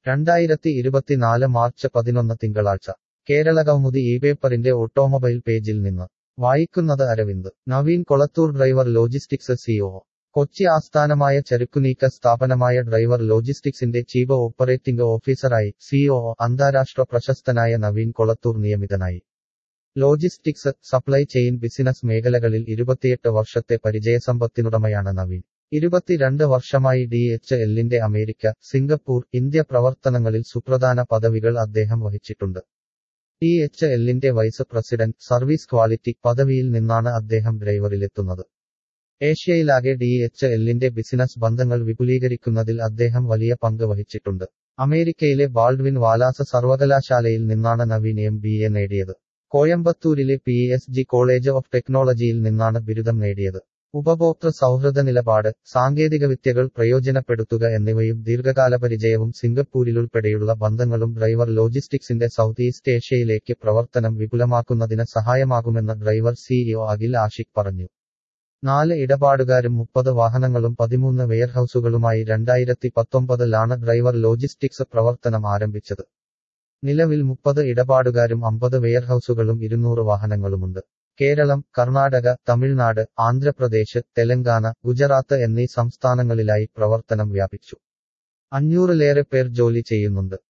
രണ്ടായിരത്തി ഇരുപത്തിനാല് മാർച്ച് പതിനൊന്ന് തിങ്കളാഴ്ച കേരള കൗമുദി ഈ പേപ്പറിന്റെ ഓട്ടോമൊബൈൽ പേജിൽ നിന്ന് വായിക്കുന്നത് Aravind Naveen Kolathur driver logistics CO Kochi ആസ്ഥാനമായ ചരക്കുനീക്ക സ്ഥാപനമായ ഡ്രൈവർ ലോജിസ്റ്റിക്സിന്റെ ചീഫ് ഓപ്പറേറ്റിംഗ് ഓഫീസറായി സിഒ അന്താരാഷ്ട്ര പ്രശസ്തനായ നവീൻ കൊളത്തൂർ നിയമിതനായി ലോജിസ്റ്റിക്സ് സപ്ലൈ ചെയിൻ ബിസിനസ് മേഖലകളിൽ ഇരുപത്തിയെട്ട് വർഷത്തെ പരിചയസമ്പത്തിനുടമയാണ് നവീൻ ഇരുപത്തിരണ്ട് വർഷമായി ഡി എച്ച് എല്ലിന്റെ അമേരിക്ക സിംഗപ്പൂർ ഇന്ത്യ പ്രവർത്തനങ്ങളിൽ സുപ്രധാന പദവികൾ അദ്ദേഹം വഹിച്ചിട്ടുണ്ട് ഡി എച്ച് എല്ലിന്റെ വൈസ് പ്രസിഡന്റ് സർവീസ് ക്വാളിറ്റി പദവിയിൽ നിന്നാണ് അദ്ദേഹം ഡ്രൈവറിലെത്തുന്നത് ഏഷ്യയിലാകെ ഡി എച്ച് എല്ലിന്റെ ബിസിനസ് ബന്ധങ്ങൾ വിപുലീകരിക്കുന്നതിൽ അദ്ദേഹം വലിയ പങ്ക് വഹിച്ചിട്ടുണ്ട് അമേരിക്കയിലെ ബാൾഡ്വിൻ വാലാസ സർവകലാശാലയിൽ നിന്നാണ് നവീൻ എം ബി എ നേടിയത് കോയമ്പത്തൂരിലെ P S G college of ടെക്നോളജിയിൽ നിന്നാണ് ബിരുദം നേടിയത് ഉപഭോക്തൃ സൗഹൃദ നിലപാട് സാങ്കേതികവിദ്യകൾ പ്രയോജനപ്പെടുത്തുക എന്നിവയും ദീർഘകാല പരിചയവും സിംഗപ്പൂരിലുൾപ്പെടെയുള്ള ബന്ധങ്ങളും ഡ്രൈവർ ലോജിസ്റ്റിക്സിന്റെ സൗത്ത് ഈസ്റ്റ് ഏഷ്യയിലേക്ക് പ്രവർത്തനം വിപുലമാക്കുന്നതിന് സഹായമാകുമെന്ന് ഡ്രൈവർ സിഇഒ അഖിൽ ആഷിഖ് പറഞ്ഞു നാല് ഇടപാടുകാരും മുപ്പത് വാഹനങ്ങളും പതിമൂന്ന് വെയർഹൌസുകളുമായി രണ്ടായിരത്തി പത്തൊമ്പതിലാണ് ഡ്രൈവർ ലോജിസ്റ്റിക്സ് പ്രവർത്തനം ആരംഭിച്ചത് നിലവിൽ മുപ്പത് ഇടപാടുകാരും അമ്പത് വെയർഹൌസുകളും ഇരുന്നൂറ് വാഹനങ്ങളുമുണ്ട് കേരളം കർണാടക തമിഴ്നാട് ആന്ധ്രാപ്രദേശ് തെലങ്കാന ഗുജറാത്ത് എന്നീ സംസ്ഥാനങ്ങളിലായി പ്രവർത്തനം വ്യാപിച്ചു അഞ്ഞൂറിലേറെ പേർ ജോലി ചെയ്യുന്നുണ്ട്